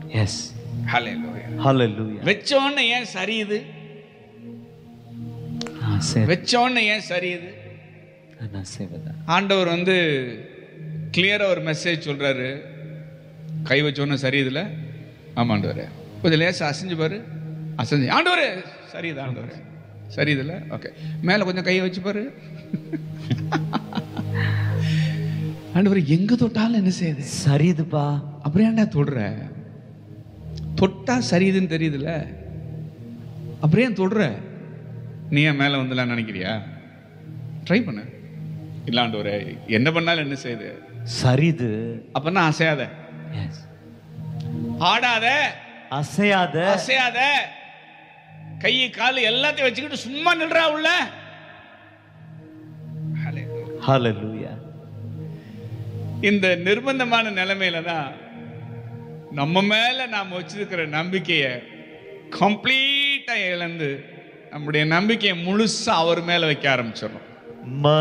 S ஹalleluya ஹalleluya வச்ச உடனே ஏன் சரியுது நான் சே வச்ச உடனே ஏன் சரியுது நான் செய்வதா ஆண்டவர் வந்து கிளியராக ஒரு மெசேஜ் சொல்றாரு கை வச்ச உடனே சரியுதுல ஆமாண்டவர் கொஞ்சம் லேசா அசைஞ்சு பாரு அசைஞ்சு ஆண்டவர் சரியுது ஆண்டவர் சரியுதுல ஓகே மேலே கொஞ்சம் கையை வச்சு பாரு ஆண்டவர் எங்க தொட்டாலும் என்ன செய்யுது சரிதுப்பா அப்புறம் ஏன்டா தொடுற தொட்டா சரியுதுன்னு தெரியுதுல்ல அப்புறம் ஏன் தொடுற நீ ஏன் மேலே வந்துலாம் நினைக்கிறியா ட்ரை பண்ணு இல்லாண்டு ஒரு என்ன பண்ணாலும் என்ன செய்யுது சரிது அப்பன்னா அசையாத எஸ் ஆடாத அசையாத அசையாத கை கால் எல்லாத்தையும் வச்சுக்கிட்டு சும்மா நில்றா உள்ள ஹalleluya இந்த நிர்பந்தமான நிலைமையில தான் நம்ம மேல நாம் வச்சிருக்கிற நம்பிக்கையை கம்ப்ளீட்டா இழந்து நம்முடைய நம்பிக்கையை முழுசா அவர் மேல வைக்க ஆரம்பிச்சிடறோம் ம